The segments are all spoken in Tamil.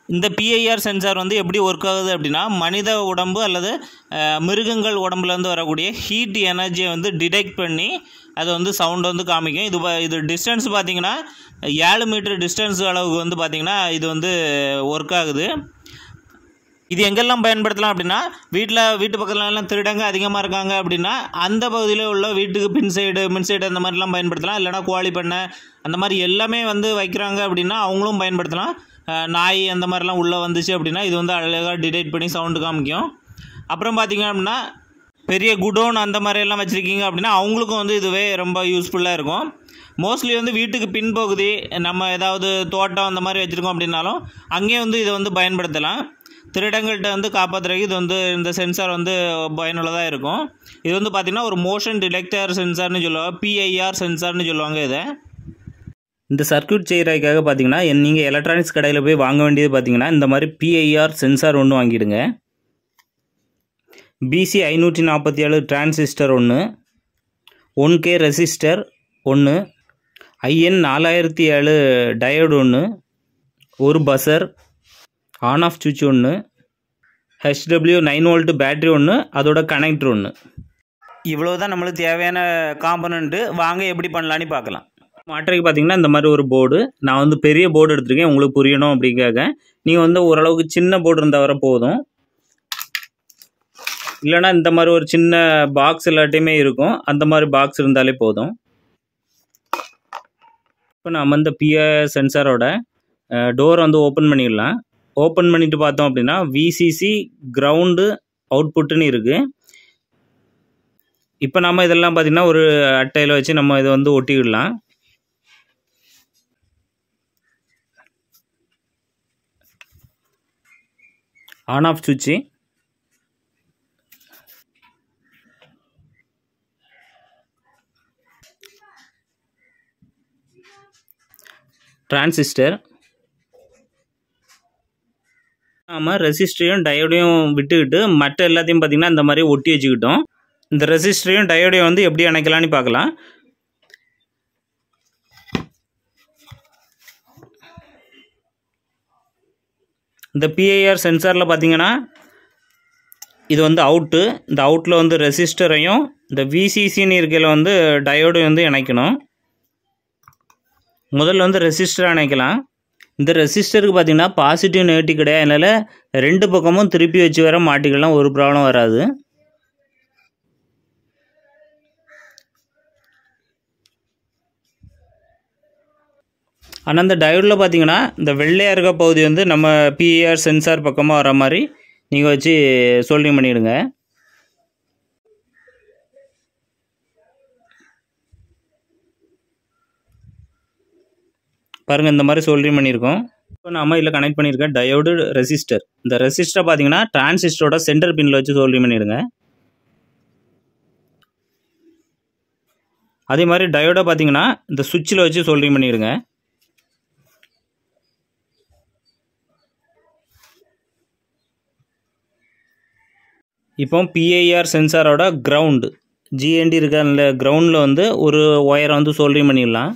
இந்த பிஐஆர் சென்சார் வந்து எப்படி ஒர்க் ஆகுது அப்படின்னா மனித உடம்பு அல்லது அஹ், மிருகங்கள் உடம்புலேருந்து வரக்கூடிய ஹீட் எனர்ஜியை வந்து டிடெக்ட் பண்ணி அது வந்து சவுண்ட் வந்து காமிக்கும் இது ப- இது டிஸ்டன்ஸ் பார்த்தீங்கன்னா ஏழு மீட்டர் டிஸ்டன்ஸ் அளவுக்கு வந்து பார்த்தீங்கன்னா இது வந்து ஒர்க் ஆகுது இது எங்கெல்லாம் பயன்படுத்தலாம் அப்படின்னா வீட்டில் வீட்டு பக்கத்துல எல்லாம் திருடங்க அதிகமாக இருக்காங்க அப்படின்னா அந்த பகுதியில் உள்ள வீட்டுக்கு பின் சைடு மின் சைடு அந்த மாதிரிலாம் பயன்படுத்தலாம் இல்லைனா கோழி பண்ணை அந்த மாதிரி எல்லாமே வந்து வைக்கிறாங்க அப்படின்னா அவங்களும் பயன்படுத்தலாம் அஹ் நாய் அந்த மாதிரிலாம் உள்ளே வந்துச்சு அப்படின்னா இது வந்து அழகாக டிடெக்ட் பண்ணி சவுண்டு காமிக்கும் அப்புறம் பார்த்தீங்க அப்படின்னா பெரிய குடோன் அந்த மாதிரி எல்லாம் வச்சுருக்கீங்க அப்படின்னா அவங்களுக்கும் வந்து இதுவே ரொம்ப யூஸ்ஃபுல்லாக இருக்கும் மோஸ்ட்லி வந்து வீட்டுக்கு பின்பகுதி நம்ம ஏதாவது தோட்டம் அந்த மாதிரி வச்சுருக்கோம் அப்படின்னாலும் அங்கேயும் வந்து இதை வந்து பயன்படுத்தலாம் திருடங்கள்கிட்ட வந்து காப்பாற்றுறதுக்கு இது வந்து இந்த சென்சார் வந்து பயனுள்ளதாக இருக்கும் இது வந்து பார்த்திங்கன்னா ஒரு மோஷன் டிடெக்டர் சென்சார்னு சொல்லுவாங்க பிஐஆர் சென்சார்னு சொல்லுவாங்க இதை இந்த சர்க்யூட் செய்கிறதுக்காக பார்த்தீங்கன்னா நீங்கள் எலக்ட்ரானிக்ஸ் கடையில் போய் வாங்க வேண்டியது பார்த்தீங்கன்னா இந்த மாதிரி பிஐஆர் சென்சார் ஒன்று வாங்கிடுங்க பிசி ஐநூற்றி நாற்பத்தி ஏழு டிரான்சிஸ்டர் ஒன்று ஒன் கே ரெசிஸ்டர் ஒன்று ஐஎன் நாலாயிரத்தி ஏழு டயோடு ஒன்று ஒரு பஸர் ஆன் ஆஃப் சுவிட்ச் ஒன்று ஹெச்டபிள்யூ நைன் வோல்ட் பேட்டரி ஒன்று அதோட கனெக்டர் ஒன்று இவ்வளோ தான் நம்மளுக்கு தேவையான காம்பனண்ட்டு வாங்க எப்படி பண்ணலான்னு பார்க்கலாம் மாட்டுறதுக்கு பார்த்தீங்கன்னா இந்த மாதிரி ஒரு போர்டு நான் வந்து பெரிய போர்டு எடுத்திருக்கேன் உங்களுக்கு புரியணும் அப்படிங்காக நீங்கள் வந்து ஓரளவுக்கு சின்ன போர்டு இருந்தால் வர போதும் இல்லைனா இந்த மாதிரி ஒரு சின்ன பாக்ஸ் எல்லாட்டையுமே இருக்கும் அந்த மாதிரி பாக்ஸ் இருந்தாலே போதும் இப்போ நம்ம இந்த பிஆர் சென்சாரோட டோர் வந்து ஓப்பன் பண்ணிடலாம் ஓப்பன் பண்ணிட்டு பார்த்தோம் அப்படின்னா விசிசி கிரவுண்டு அவுட்புட்டுன்னு இருக்குது இப்போ நம்ம இதெல்லாம் பார்த்திங்கன்னா ஒரு அட்டையில் வச்சு நம்ம இதை வந்து ஒட்டிக்கிடலாம் ஆன் ஆஃப் சுவிட்சு டிரான்சிஸ்டர் ஆமாம் ரெசிஸ்டரையும் டயோடையும் விட்டுக்கிட்டு மற்ற எல்லாத்தையும் பார்த்திங்கன்னா இந்த மாதிரி ஒட்டி வச்சுக்கிட்டோம் இந்த ரெசிஸ்டரையும் டயோடையும் வந்து எப்படி இணைக்கலாம்னு பார்க்கலாம் இந்த பிஐஆர் சென்சாரில் பார்த்தீங்கன்னா இது வந்து அவுட்டு இந்த அவுட்டில் வந்து ரெசிஸ்டரையும் இந்த விசிசின்னு இருக்கையில் வந்து டயோடையும் வந்து இணைக்கணும் முதல்ல வந்து ரெசிஸ்டர் இணைக்கலாம் இந்த ரெசிஸ்டருக்கு பார்த்தீங்கன்னா பாசிட்டிவ் நெகட்டிவ் கிடையாது அதனால் ரெண்டு பக்கமும் திருப்பி வச்சு வர மாட்டிக்கலாம் ஒரு ப்ராப்ளம் வராது ஆனால் இந்த டயோடில் பார்த்தீங்கன்னா இந்த வெள்ளையாக இருக்க பகுதி வந்து நம்ம பிஆர் சென்சார் பக்கமாக வர மாதிரி நீங்கள் வச்சு சோல்டிங் பண்ணிவிடுங்க பாருங்கள் இந்த மாதிரி சோல்டரிங் பண்ணியிருக்கோம் இப்போ நாம இதில் கனெக்ட் பண்ணியிருக்க டயோடு ரெசிஸ்டர் இந்த ரெசிஸ்டரை பார்த்தீங்கன்னா டிரான்சிஸ்டரோட சென்டர் பின்னில் வச்சு சோல்டரிங் பண்ணிடுங்க அதே மாதிரி டயோடை பார்த்தீங்கன்னா இந்த சுவிட்சில் வச்சு சோல்டரிங் பண்ணிடுங்க இப்போ பிஐஆர் சென்சாரோட கிரவுண்டு ஜிஎன்டி இருக்க கிரவுண்டில் வந்து ஒரு ஒயரை வந்து சோல்டரிங் பண்ணிடலாம்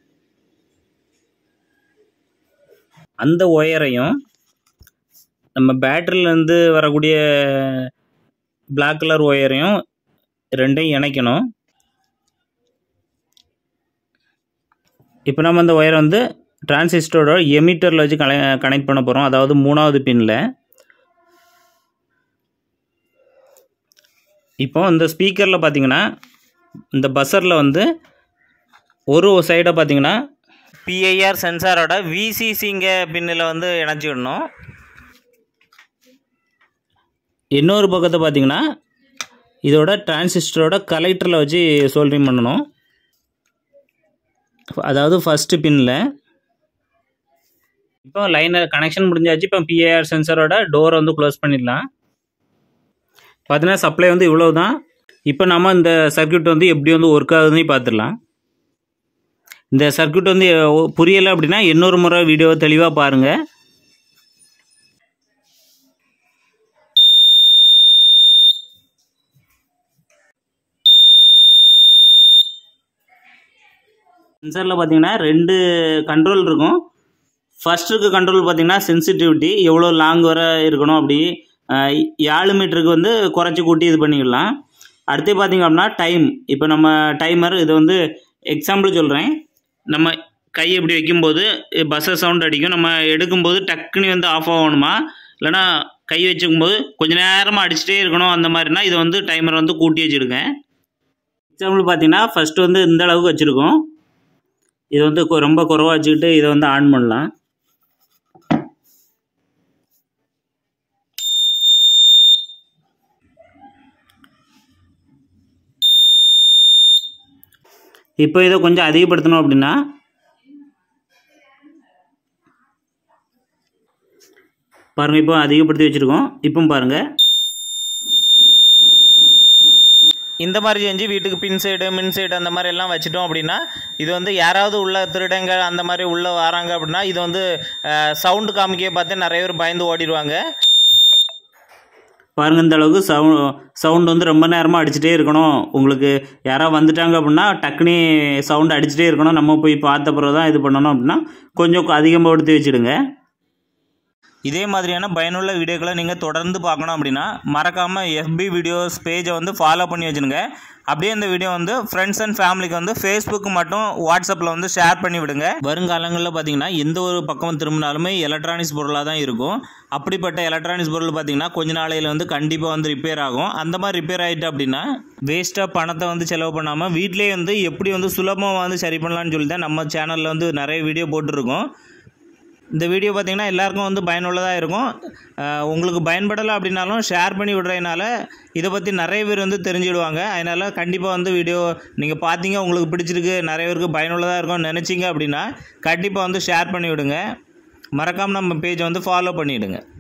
அந்த ஒயரையும் நம்ம பேட்டரியிலேருந்து வரக்கூடிய பிளாக் கலர் ஒயரையும் ரெண்டையும் இணைக்கணும் இப்போ நம்ம அந்த ஒயரை வந்து டிரான்சிஸ்டரோட எமிட்டரில் வச்சு கனெ கனெக்ட் பண்ண போகிறோம் அதாவது மூணாவது பின்னில் இப்போ இந்த ஸ்பீக்கரில் பார்த்தீங்கன்னா இந்த பஸ்ஸரில் வந்து ஒரு சைடை பார்த்தீங்கன்னா பிஐஆர் சென்சாரோட விசிசிங்க பின்னில் வந்து இணைச்சி விடணும் இன்னொரு பக்கத்தை பார்த்தீங்கன்னா இதோட டிரான்சிஸ்டரோட கலெக்டரில் வச்சு சோல்டரிங் பண்ணணும் அதாவது ஃபஸ்ட்டு பின்னில் இப்போ லைனை கனெக்ஷன் முடிஞ்சாச்சு இப்போ பிஏஆர் சென்சரோட டோரை வந்து க்ளோஸ் பண்ணிடலாம் பார்த்தீங்கன்னா சப்ளை வந்து இவ்வளோ தான் இப்போ நம்ம இந்த சர்க்யூட் வந்து எப்படி வந்து ஒர்க் ஆகுதுன்னு பார்த்துடலாம் இந்த சர்க்யூட் வந்து புரியலை அப்படின்னா இன்னொரு முறை வீடியோ தெளிவாக பாருங்கள் சென்சரில் பார்த்தீங்கன்னா ரெண்டு கண்ட்ரோல் இருக்கும் ஃபர்ஸ்ட் இருக்க கண்ட்ரோல் பார்த்தீங்கன்னா சென்சிட்டிவிட்டி எவ்வளோ லாங் வர இருக்கணும் அப்படி அஹ், ஏழு மீட்டருக்கு வந்து குறைச்சி கூட்டி இது பண்ணிக்கலாம் அடுத்து பார்த்தீங்க அப்படின்னா டைம் இப்போ நம்ம டைமர் இது வந்து எக்ஸாம்பிள் சொல்கிறேன் நம்ம கை இப்படி வைக்கும்போது பஸ்ஸர் சவுண்ட் அடிக்கும் நம்ம எடுக்கும்போது டக்குன்னு வந்து ஆஃப் ஆகணுமா இல்லைன்னா கை வச்சுக்கும்போது கொஞ்ச நேரமாக அடிச்சுட்டே இருக்கணும் அந்த மாதிரினா இதை வந்து டைமர் வந்து கூட்டி வச்சுருங்க எக்ஸாம்பிள் பார்த்தீங்கன்னா ஃபஸ்ட்டு வந்து இந்த அளவுக்கு வச்சுருக்கோம் இது வந்து கொ- ரொம்ப குறைவா வச்சுக்கிட்டு இதை வந்து ஆன் பண்ணலாம் இப்போ இதை கொஞ்சம் அதிகப்படுத்தணும் அப்படின்னா பாருங்கள் இப்போ அதிகப்படுத்தி வச்சுருக்கோம் இப்போ பாருங்கள் இந்த மாதிரி செஞ்சு வீட்டுக்கு பின் சைடு மின் சைடு அந்த மாதிரி எல்லாம் வச்சுட்டோம் அப்படின்னா இது வந்து யாராவது உள்ள திருடங்க அந்த மாதிரி உள்ள வராங்க அப்படின்னா இது வந்து சவுண்டு காமிக்க பார்த்து நிறைய பேர் பயந்து ஓடிடுவாங்க பாருங்க இந்த அளவுக்கு சவுண்ட் சவுண்ட் வந்து ரொம்ப நேரமாக அடிச்சுட்டே இருக்கணும் உங்களுக்கு யாராவது வந்துட்டாங்க அப்படின்னா டக்குனி சவுண்ட் அடிச்சுட்டே இருக்கணும் நம்ம போய் பார்த்த பிறகு தான் இது பண்ணணும் அப்படின்னா கொஞ்சம் அதிகப்படுத்தி வச்சுடுங்க இதே மாதிரியான பயனுள்ள வீடியோக்களை நீங்கள் தொடர்ந்து பார்க்கணும் அப்படின்னா மறக்காமல் எஃபி வீடியோஸ் பேஜை வந்து ஃபாலோ பண்ணி வச்சுருங்க அப்படியே இந்த வீடியோ வந்து ஃப்ரெண்ட்ஸ் அண்ட் ஃபேமிலிக்கு வந்து ஃபேஸ்புக் மட்டும் வாட்ஸ்அப்பில் வந்து ஷேர் பண்ணி விடுங்க வருங்காலங்களில் பார்த்தீங்கன்னா எந்த ஒரு பக்கம் திரும்பினாலுமே எலக்ட்ரானிக்ஸ் பொருளாக தான் இருக்கும் அப்படிப்பட்ட எலக்ட்ரானிக்ஸ் பொருள் பார்த்தீங்கன்னா கொஞ்ச நாளையில் வந்து கண்டிப்பாக வந்து ரிப்பேர் ஆகும் அந்த மாதிரி ரிப்பேர் ஆகிட்டு அப்படின்னா வேஸ்ட்டாக பணத்தை வந்து செலவு பண்ணாமல் வீட்டிலேயே வந்து எப்படி வந்து சுலபமாக வந்து சரி பண்ணலாம்னு சொல்லி தான் நம்ம சேனலில் வந்து நிறைய வீடியோ போட்டிருக்கோம் இந்த வீடியோ பார்த்தீங்கன்னா எல்லாருக்கும் வந்து பயனுள்ளதாக இருக்கும் அஹ் உங்களுக்கு பயன்படலை அப்படின்னாலும் ஷேர் பண்ணி விடுறதுனால இதை பற்றி நிறைய பேர் வந்து தெரிஞ்சுடுவாங்க அதனால் கண்டிப்பாக வந்து வீடியோ நீங்கள் பார்த்தீங்க உங்களுக்கு பிடிச்சிருக்கு நிறைய பேருக்கு பயனுள்ளதாக இருக்கும்னு நினச்சிங்க அப்படின்னா கண்டிப்பாக வந்து ஷேர் பண்ணி விடுங்க மறக்காமல் நம்ம பேஜை வந்து ஃபாலோ பண்ணிவிடுங்க